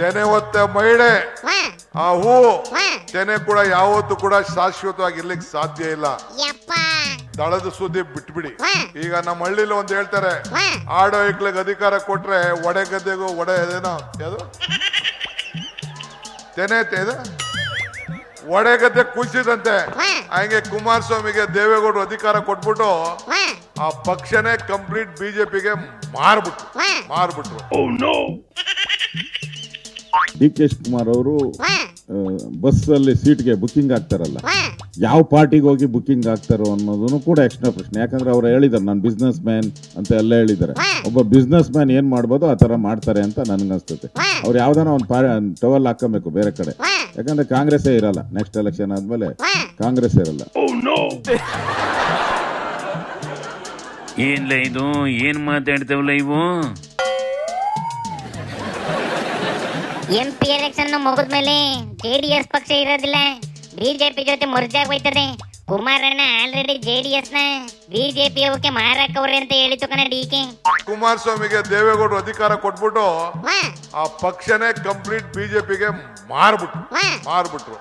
ತೆನೆ ಹೊತ್ತ ಮಹಿಳೆ ವಾ ಆ ಹೂ ವಾ ತೆನೆ ಕೂಡ ಯಾವತ್ತೂ ಕೂಡ ಶಾಶ್ವತವಾಗಿರ್ಲಿಕ್ಕೆ ಸಾಧ್ಯ ಇಲ್ಲ ಯಪ್ಪ ದಳದ ಸುದ್ದಿ ಬಿಟ್ಬಿಡಿ ವಾ. ಈಗ ನಮ್ಮ ಹಳ್ಳಿಲಿ ಒಂದ್ ಹೇಳ್ತಾರೆ ವಾ ಆಡೋ ಇಕ್ಳಿಗೆ ಅಧಿಕಾರ ಕೊಟ್ರೆ ಒಡೆ ಗದ್ದೆಗೂ ಒಡೆ ಅದೇನೋ ಯಾವುದು ತೆನೆ ತೆನೆ ಒಡೆ ಗದ್ದೆ ಕುಸಿದಂತೆ ವಾ. ಹಂಗೆ ಕುಮಾರಸ್ವಾಮಿಗೆ ದೇವೇಗೌಡರು ಅಧಿಕಾರ ಕೊಟ್ಬಿಟ್ಟು ವಾ ಆ ಪಕ್ಷನೇ ಕಂಪ್ಲೀಟ್ ಬಿಜೆಪಿಗೆ ಮಾರ್ಬಿಟ್ರು ವಾ ಮಾರ್ಬಿಟ್ರು ಡಿ ಕೆ ಶಿವಕುಮಾರ್ ಅವರು ವಾ ಬಸ್ ಅಲ್ಲಿ ಸೀಟ್ಗೆ ಬುಕಿಂಗ್ ಆಗ್ತಾರಲ್ಲ ವಾ ಯಾವ ಪಾರ್ಟಿಗೆ ಹೋಗಿ ಬುಕಿಂಗ್ ಆಗ್ತಾರೋ ಅನ್ನೋದನ್ನು ಕೂಡ ಎಕ್ಸ್ಟ್ರಾ ಪ್ರಶ್ನೆ ಯಾಕಂದ್ರೆ ಅವ್ರು ಹೇಳಿದಾರೆ ನಾನು ಬಿಸ್ನೆಸ್ ಮ್ಯಾನ್ ಅಂತ ಎಲ್ಲ ಹೇಳಿದ್ದಾರೆ ಒಬ್ಬ ಬಿಸ್ನೆಸ್ ಮ್ಯಾನ್ ಏನ್ ಮಾಡ್ಬೋದು ಆ ತರ ಮಾಡ್ತಾರೆ ಅಂತ ನನ್ಗನ್ಸ್ತತೆ ಅವ್ರು ಯಾವ್ದಾನ ಒಂದು ಟವಲ್ ಹಾಕಬೇಕು ಬೇರೆ ಕಡೆ ವಾ ಯಾಕಂದ್ರೆ ಕಾಂಗ್ರೆಸ್ಸೇ ಇರಲ್ಲ ನೆಕ್ಸ್ಟ್ ಎಲೆಕ್ಷನ್ ಆದ್ಮೇಲೆ ವಾ ಕಾಂಗ್ರೆಸ್ ಇರಲ್ಲ ಏನ್ಲ ಇದು ಏನ್ ಮಾತಾಡ್ತಾವಲ್ಲ ಇವು ಎಂ ಪಿ ಎಲೆಕ್ಷನ್ ಮುಗಿದ್ಮೇಲೆ ಜೆ ಡಿ ಎಸ್ ಪಕ್ಷ ಇರೋದಿಲ್ಲ ಬಿಜೆಪಿ ಜೊತೆ ಮುರ್ಜಾಗ್ ಹೋಯ್ತದೆ ಕುಮಾರಣ್ಣ ಆಲ್ರೆಡಿ ಜೆ ಡಿ ಎಸ್ ನ ಬಿಜೆಪಿ ಅವಕ್ಕೆ ಮಾರಕವ್ರೆ ಅಂತ ಹೇಳಿತು ಕಣ ಡಿ ಕೆ ಕುಮಾರಸ್ವಾಮಿಗೆ ದೇವೇಗೌಡರು ಅಧಿಕಾರ ಕೊಟ್ಬಿಟ್ಟು ವಾ ಆ ಪಕ್ಷನೇ ಕಂಪ್ಲೀಟ್ ಬಿಜೆಪಿಗೆ ಮಾರ್ಬಿಟ್ರು ವಾ ಮಾರ್ಬಿಟ್ರು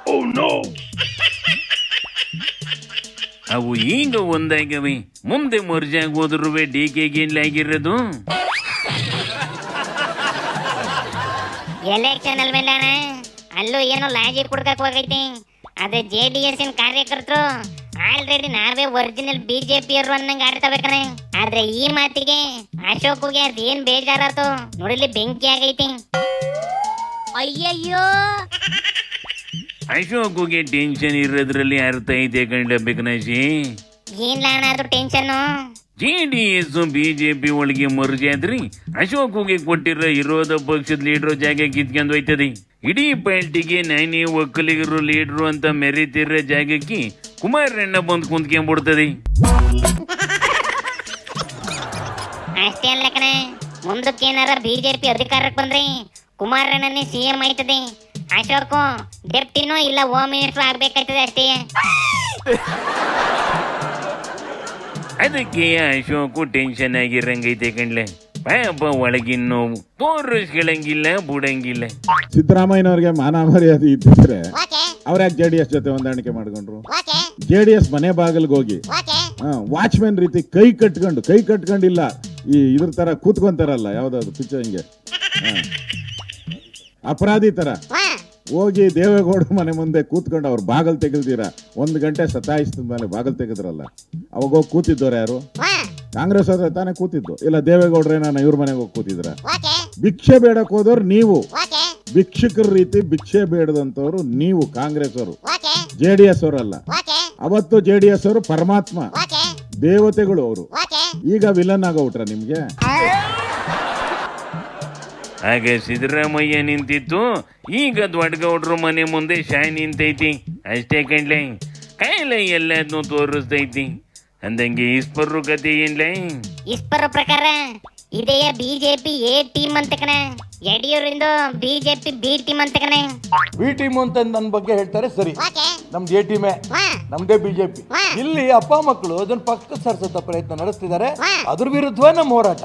ಅವು ಈಗ ಒಂದಾಗವೆ ಮುಂದೆ ಮರ್ಜಾಗ್ ಹೋದ್ರು ಡಿ ಕೆಗೆ ಆಗಿರೋದು ಎಲೆಕ್ಷನ್ ಅಲ್ಲಿ ಮೇಲೆ ಅಣ್ಣ ಅಲ್ಲೂ ಏನೋ ಲಾಜಿಕ್ ಕುಡ್ಕಕ್ ಹೋಗೈತಿ ಅದೇ ಜೆ ಡಿ ಎಸ್ ಇನ್ ಕಾರ್ಯಕರ್ತರು ಆಲ್ರೆಡಿ ನಾವೇ ಒರಿಜಿನಲ್ ಬಿಜೆಪಿ ಅವರು ಅನ್ನಂಗ್ ಆಡ್ತವೆ ಕಣ ಆದ್ರೆ ಈ ಮಾತಿಗೆ ಅಶೋಕ್ಗೆ ಅದೇನ್ ಬೇಜಾರಾತು ನೋಡಿಲಿ ಬೆಂಕಿ ಆಗೈತಿ ಅಯ್ಯಯ್ಯೋ ಅಶೋಕ್ಗೆ ಟೆನ್ಷನ್ ಇರೋದ್ರಲ್ಲಿ ಅರ್ಥ ಐತೆ ಕಂಡ ಬೆಕನಾಶಿ ಏನ್ಲ ಅಣ್ಣ ಅದು tension J D S BJP ಒಳಗೆ ಮರ್ಜಾದ್ರಿ ಅಶೋಕ್ಗೆ ಕೊಟ್ಟಿರೋ ವಿರೋಧ ಪಕ್ಷದ ಲೀಡ್ರು ಜಾಗ ಕಿತ್ಕೊಂಡು ಹೋಯ್ತದೆ ಇಡೀ ಪಾರ್ಟಿಗೆ ನಾನೇ ಒಕ್ಕಲಿಗರು ಲೀಡ್ರು ಅಂತ ಮೆರೀತಿರೋ ಜಾಗಕ್ಕೆ ಕುಮಾರಣ್ಣ ಬಂದು ಕುಂತ್ಕೊಂಡ್ಬಿಡ್ತದೆ ಅಷ್ಟೇ ಅಲ್ಲ ಕಣ ಮುಂದಕ್ಕೆ ಏನಾರ ಬಿಜೆಪಿ ಅಧಿಕಾರಕ್ಕೆ ಬಂದ್ರೆ ಕುಮಾರಣ್ಣನೇ ಸಿ ಎಂ ಆಯ್ತದೆ ಅಶೋಕು ಡೆಪ್ಟಿನೋ ಇಲ್ಲ ಹೋಮ್ ಮಿನಿಸ್ಟರ್ ಆಗ್ಬೇಕಾಯ್ತದೆ ಅಷ್ಟೇ ಅದಕ್ಕೆ ಅಶೋಕು ಟೆನ್ಷನ್ ಆಗಿರಂಗೈತೆ ಕಣ್ಲೆ ಪಾಪ ಒಳಗಿನ ನೋವು ತೋರಿಸ್ಕೊಳಂಗಿಲ್ಲ ಬಿಡಂಗಿಲ್ಲ ಸಿದ್ದರಾಮಯ್ಯನವ್ರಿಗೆ ಮಾನ ಮರ್ಯಾದೆ ಇದ್ದಿದ್ರೆ ಓಕೆ ಅವ್ರ ಯಾಕೆ ಜೆ ಡಿ ಎಸ್ ಜೊತೆ ಹೊಂದಾಣಿಕೆ ಮಾಡ್ಕೊಂಡ್ರು ಓಕೆ ಜೆ ಡಿ ಎಸ್ ಮನೆ ಬಾಗಿಲ್ಗೆ ಹೋಗಿ ಓಕೆ ವಾಚ್ಮ್ಯಾನ್ ರೀತಿ ಕೈ ಕಟ್ಕೊಂಡು ಕೈ ಕಟ್ಕೊಂಡಿಲ್ಲ ಈ ಇದ್ರ ತರ ಕೂತ್ಕೊಂತಾರಲ್ಲ ಯಾವ್ದಾದ್ರು ಪಿಚ್ಚ ಹಿಂಗೆ ಹಾ. ಅಪರಾಧಿ ತರ ವಾ ಹೋಗಿ ದೇವೇಗೌಡ ಮನೆ ಮುಂದೆ ಕೂತ್ಕೊಂಡು ಅವ್ರು ಬಾಗಲ್ ತೆಗೆದಿರ ಒಂದು ಗಂಟೆ ಸತಾಯಿಸಿದ ಮೇಲೆ ಬಾಗಲ್ ತೆಗೆದ್ರಲ್ಲ ಅವಾಗ ಹೋಗಿ ಕೂತಿದ್ದವ್ರು ಯಾರು ವಾ ಕಾಂಗ್ರೆಸ್ ಅವ್ರ ತಾನೇ ಕೂತಿದ್ದು ಇಲ್ಲ ದೇವೇಗೌಡ್ರೆ ನಾನು ಇವ್ರ ಮನೆಗೆ ಹೋಗಿ ಕೂತಿದ್ರ ಓಕೆ ಭಿಕ್ಷೆ ಬೇಡಕ್ ಹೋದವ್ರು ನೀವು ಓಕೆ ಭಿಕ್ಷುಕರ ರೀತಿ ಭಿಕ್ಷೆ ಬೇಡದಂತವ್ರು ನೀವು ಕಾಂಗ್ರೆಸ್ ಅವರು ಓಕೆ ಜೆ ಡಿ ಎಸ್ ಅವರಲ್ಲ ಓಕೆ ಅವತ್ತು ಜೆ ಡಿ ಎಸ್ ಅವರು ಪರಮಾತ್ಮ ಓಕೆ ದೇವತೆಗಳು ಅವರು ಓಕೆ ಈಗ ವಿಲನ್ ಆಗೋಟ್ರ ನಿಮ್ಗೆ ಆಗ ಸಿದ್ದರಾಮಯ್ಯ ನಿಂತಿತ್ತು ಈಗ ದೊಡ್ಡಗೌಡ್ರು ಮನೆ ಮುಂದೆ ಶಾಯ್ ನಿಂತೈತಿ ಅಷ್ಟೇ ಕಣ್ಲೆ ಕಾಯಿಲೆ ಎಲ್ಲದನ್ನೂ ತೋರಿಸ್ತೈತಿ ಅಂದಂಗೆ ಈಸ್ಪರ್ರು ಕತೆ ಏನ್ಲೆ ಇಸ್ಪರ ಪ್ರಕಾರ ಇದೇ ಬಿಜೆಪಿ ಎ ಟೀಮ್ ಅಂತ ಕಣ ಯಡಿಯೂರಿಂದ ಬಿಜೆಪಿ ಬಿ ಟೀಮ್ ಅಂತ ಕಣ ಬಿ ಟೀಮ್ ಅಂತ ನನ್ನ ಬಗ್ಗೆ ಹೇಳ್ತಾರೆ ಸರಿ ಓಕೆ ನಮ್ದು ಎ ಟೀಮೇ ವಾ ನಮ್ದೇ ಬಿಜೆಪಿ ವಾ. ಇಲ್ಲಿ ಅಪ್ಪ ಮಕ್ಕಳು ಅದನ್ನ ಪಕ್ಕ ಸರ್ಸತ್ತ ಪ್ರಯತ್ನ ನಡೆಸ್ತಿದ್ದಾರೆ ವಾ. ಅದ್ರ ವಿರುದ್ಧವೇ ನಮ್ಮ ಹೋರಾಟ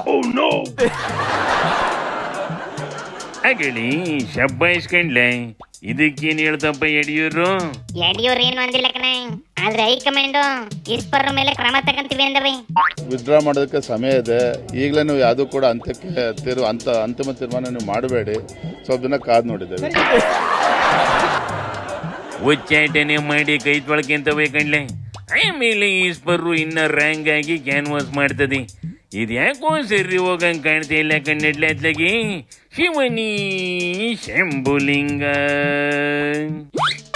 ಹಾಗೇಳಿ ಶಬ್ಬಾಯಿಸ್ ಕಣ್ಲೆ ಇದಕ್ಕೇನು ಹೇಳ್ತಪ್ಪ ಯಡಿಯೂರು ಯಡಿಯೂರ್ ಏನು ಅಂದಿಲ್ಲ ಕಣ ಆದ್ರೆ ಹೈಕಮಾಂಡ್ ಇಸ್ಪರ್ ಮೇಲೆ ಕ್ರಮ ತಗಂತೀವಿ ಅಂದವೆ ವಿತ್ಡ್ರಾ ಮಾಡೋದಕ್ಕೆ ಸಮಯ ಇದೆ ಈಗಲೇ ನೀವು ಯಾವುದೂ ಕೂಡ ಅಂತ್ಯಕ್ಕೆ ತೀರ್ ಅಂತ ಅಂತಿಮ ತೀರ್ಮಾನ ನೀವು ಮಾಡಬೇಡಿ ಸ್ವಲ್ಪ ದಿನ ಕಾದು ನೋಡಿದ್ದೇವೆ ಉಚ್ಚಾಟನೆ ಮಾಡಿ ಕೈ ತೊಳ್ಕೊಂತವೆ ಕಣ್ಲೆ ಆಮೇಲೆ ಈಸ್ಪರ್ರು ಇನ್ನ ರ್ಯಾಂಕ್ ಆಗಿ ಕ್ಯಾನ್ವಾಸ್ ಮಾಡ್ತದೆ ಇದ್ಯಾಕೋ ಸರಿ ಹೋಗಂಗ್ ಕಾಣ್ತಾ ಇಲ್ಲ ಕಣ್ಣಿಡ್ಲೆ ಅತ್ಲಾಗಿ ಶಿವನಿ ಶಂಭುಲಿಂಗ